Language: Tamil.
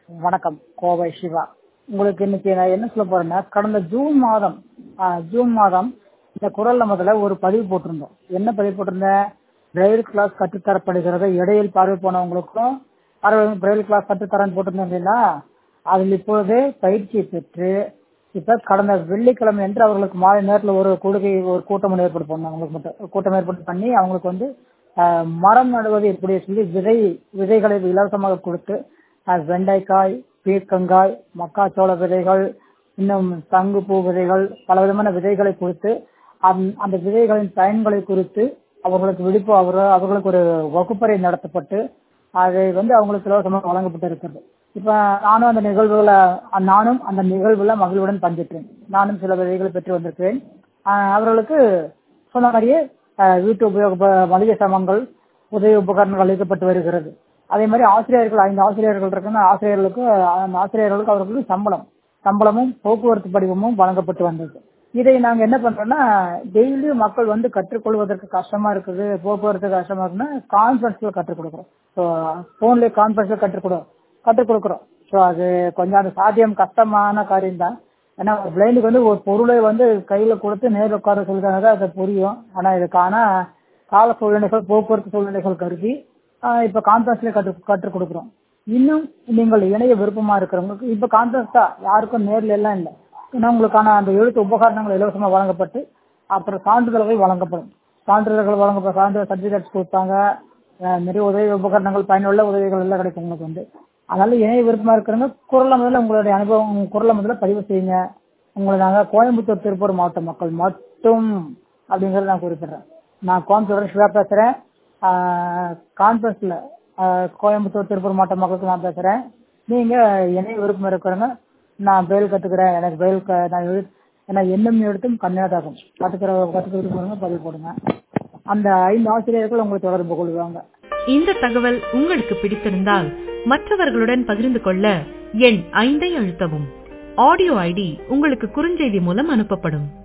வணக்கம் கோவை சிவா உங்களுக்கு இன்னைக்கு நான் என்ன சொல்ல போறேன்னா கடந்த ஜூன் மாதம் ஆஹ், ஜூன் மாதம் இந்த குரல்ல முதல்ல ஒரு பதிவு போட்டிருந்தோம் என்ன பதிவு போட்டிருந்தேன் பிரெயில் கிளாஸ் கற்றுத்தரப்படுகிறது இடையில் பார்வை போனவங்களுக்கும் பார்வை பிரெயில் கிளாஸ் கற்றுத்தரன்னு போட்டிருந்தோம் இல்லைங்களா அதில் இப்பொழுது பயிற்சி பெற்று இப்ப கடந்த வெள்ளிக்கிழமை என்று அவர்களுக்கு மாலை நேரத்தில் ஒரு கூடுகை ஒரு கூட்டம் ஏற்பாடு பண்ணோம் அவங்களுக்கு மட்டும் கூட்டம் ஏற்பாடு பண்ணி அவங்களுக்கு வந்து ஆஹ், மரம் நடுவது எப்படி சொல்லி விதை விதைகளை இலவசமாக கொடுத்து ஆஹ், வெண்டைக்காய் பீர்க்கங்காய் மக்காச்சோள விதைகள் இன்னும் சங்குப்பூ விதைகள் பல விதமான விதைகளை கொடுத்து அந்த- அந்த விதைகளின் பயன்களை குறித்து அவர்களுக்கு விழிப்பு அவர் அவர்களுக்கு ஒரு வகுப்பறை நடத்தப்பட்டு அதை வந்து அவங்களுக்கு இலவசமாக வழங்கப்பட்டு இருக்கிறது இப்ப நானும் அந்த நிகழ்வுகளை நானும் அந்த நிகழ்வுல மகிழ்வுடன் பங்கேற்றேன் நானும் சில விதைகளை பெற்று வந்திருக்கிறேன் ஆஹ் அவர்களுக்கு சொன்ன மாதிரியே ஆஹ் வீட்டு உபயோக ப- மளிகை சாமான்கள் உதவி உபகரணங்கள் அளிக்கப்பட்டு வருகிறது அதே மாதிரி ஆசிரியர்கள் ஐந்து ஆசிரியர்கள் இருக்குன்னா ஆசிரியர்களுக்கு அந்த ஆசிரியர்களுக்கு அவர்களுக்கு சம்பளம் சம்பளமும் போக்குவரத்து படிவமும் வழங்கப்பட்டு வந்தது இதை நாங்க என்ன பண்றோம்னா டெய்லி மக்கள் வந்து கற்றுக்கொள்வதற்கு கஷ்டமா இருக்குது போக்குவரத்து கஷ்டமா இருக்குன்னா கான்ஃபரன்ஸ்ல கற்றுக் கொடுக்குறோம் ஸோ போன்லயே கான்ஃபரன்ஸ்ல கற்றுக் கொடு கற்றுக் கொடுக்குறோம் ஸோ அது கொஞ்சம் அது சாத்தியம் கஷ்டமான காரியம் தான் ஏன்னா ஒரு பிளைண்டுக்கு வந்து ஒரு பொருளை வந்து கையில கொடுத்து நேரில் உட்கார சொல்லிட்டாங்க அது புரியும் ஆனா இதுக்கான கால சூழ்நிலைகள் போக்குவரத்து சூழ்நிலைகள் கருதி ஆஹ் இப்ப கான்ஃபரன்ஸ்ல கற்று கற்றுக் கொடுக்குறோம் இன்னும் நீங்கள் இணைய விருப்பமா இருக்கிறவங்களுக்கு இப்ப கான்ஃபரன்ஸ் தான் யாருக்கும் நேர்ல எல்லாம் இல்லை ஏன்னா உங்களுக்கான அந்த எழுத்து உபகரணங்கள் இலவசமா வழங்கப்பட்டு அப்புறம் சான்றிதழ்கள் வழங்கப்படும் சான்றிதழ்கள் வழங்கப்படும் சான்றிதழ் சர்டிபிகேட்ஸ் கொடுத்தாங்க அஹ் நிறைய உதவி உபகரணங்கள் பயனுள்ள உதவிகள் எல்லாம் கிடைக்கும் உங்களுக்கு வந்து அதனால இணைய விருப்பமா இருக்கிறவங்க குரல்ல முதல்ல உங்களுடைய அனுபவம் உங்க குரல்ல முதல்ல பதிவு செய்யுங்க உங்களை நாங்க கோயம்புத்தூர் திருப்பூர் மாவட்ட மக்கள் மட்டும் அப்படிங்கறத நான் குறிப்பிடுறேன் நான் கோயம்புத்தூர் சிவா பேசுறேன் கான்ஃபரன்ஸ்ல கோயம்புத்தூர் திருப்பூர் மாவட்ட மக்களுக்கு நான் பேசுறேன் நீங்க இணைய விருப்பம் இருக்கிறவங்க நான் பெயில் கத்துக்கிறேன் எனக்கு பெயில் க- நான் எழு ஏன்னா எண்ணம் எழுத்தும் கன்னியாதாகும் கத்துக்கிற கத்துக்க விருப்பம் பதிவு போடுங்க அந்த ஐந்து ஆசிரியர்கள் உங்களை தொடர்பு கொள்வாங்க இந்த தகவல் உங்களுக்கு பிடித்திருந்தால் மற்றவர்களுடன் பகிர்ந்து கொள்ள எண் ஐந்தை அழுத்தவும் ஆடியோ ஐடி உங்களுக்கு குறுஞ்செய்தி மூலம் அனுப்பப்படும்